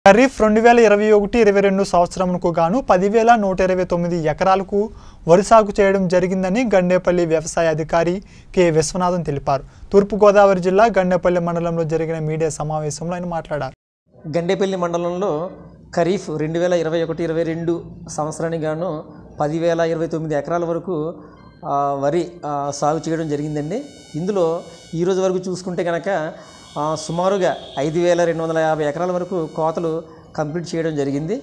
ఖరీఫ్ రెండు వేల ఇరవై ఒకటి ఇరవై రెండు సంవత్సరంకు గాను పదివేల నూట ఇరవై తొమ్మిది ఎకరాలకు వరి సాగు చేయడం జరిగిందని గండేపల్లి వ్యవసాయ అధికారి కె విశ్వనాథన్ తెలిపారు తూర్పుగోదావరి జిల్లా గండేపల్లి మండలంలో జరిగిన మీడియా సమావేశంలో ఆయన మాట్లాడారు గండేపల్లి మండలంలో ఖరీఫ్ రెండు వేల ఇరవై ఒకటి ఇరవై రెండు సంవత్సరానికి గాను పదివేల ఇరవై తొమ్మిది ఎకరాల వరకు ఆ, వరి ఆ, సాగు చేయడం జరిగిందండి ఇందులో ఈ రోజు వరకు చూసుకుంటే కనుక ఆ, సుమారుగా ఐదు వేల రెండు వందల యాభై ఎకరాల వరకు కోతలు కంప్లీట్ చేయడం జరిగింది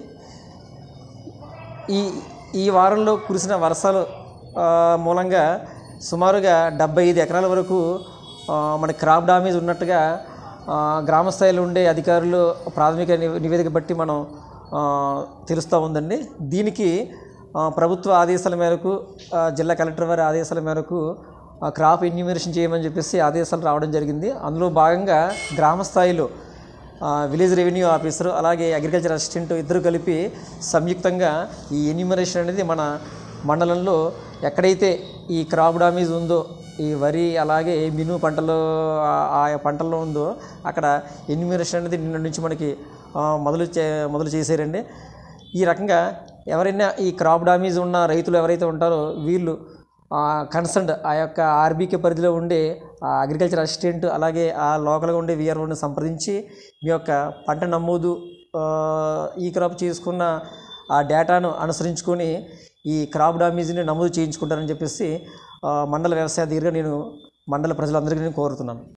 ఈ ఈ వారంలో కురిసిన వర్షాలు ఆ, మూలంగా సుమారుగా డెబ్బై ఐదు ఎకరాల వరకు ఆ, మన క్రాప్ డామేజ్ ఉన్నట్టుగా ఆ, గ్రామ స్థాయిలో ఉండే అధికారులు ప్రాథమిక నివే- నివేదిక బట్టి మనం ఆ, తెలుస్తూ ఉందండి దీనికి ఆ, ప్రభుత్వ ఆదేశాల మేరకు ఆ, జిల్లా కలెక్టర్ వారి ఆదేశాల మేరకు ఆ, క్రాప్ ఎన్యూమరేషన్ చేయమని చెప్పేసి ఆదేశాలు రావడం జరిగింది అందులో భాగంగా గ్రామ స్థాయిలో ఆ, విలేజ్ రెవెన్యూ ఆఫీసర్ అలాగే అగ్రికల్చర్ అసిస్టెంట్ ఇద్దరు కలిపి సంయుక్తంగా ఈ ఎన్యూమరేషన్ అనేది మన మండలంలో ఎక్కడైతే ఈ క్రాప్ డామేజ్ ఉందో ఈ వరి అలాగే మినుము పంటలు ఆ- ఆయా పంటల్లో ఉందో అక్కడ ఎన్యూమరేషన్ అనేది నిన్న నుంచి మనకి ఆ, మొదలు చే మొదలు చేశారండి ఈ రకంగా ఎవరైనా ఈ క్రాప్ డామేజ్ ఉన్న రైతులు ఎవరైతే ఉంటారో వీళ్ళు కన్సర్న్ ఆ యొక్క ఆర్బీకే పరిధిలో ఉండే ఆ అగ్రికల్చర్ అసిస్టెంట్ అలాగే ఆ లోకల్గా ఉండే విఆర్ఓని సంప్రదించి మీ యొక్క పంట నమోదు ఆ, ఈ క్రాప్ చేసుకున్న ఆ డేటాను అనుసరించుకొని ఈ క్రాప్ డామేజ్ని నమోదు చేయించుకుంటారని చెప్పేసి ఆ, మండల వ్యవసాయ అధికారిగా నేను మండల ప్రజలందరికీ నేను కోరుతున్నాను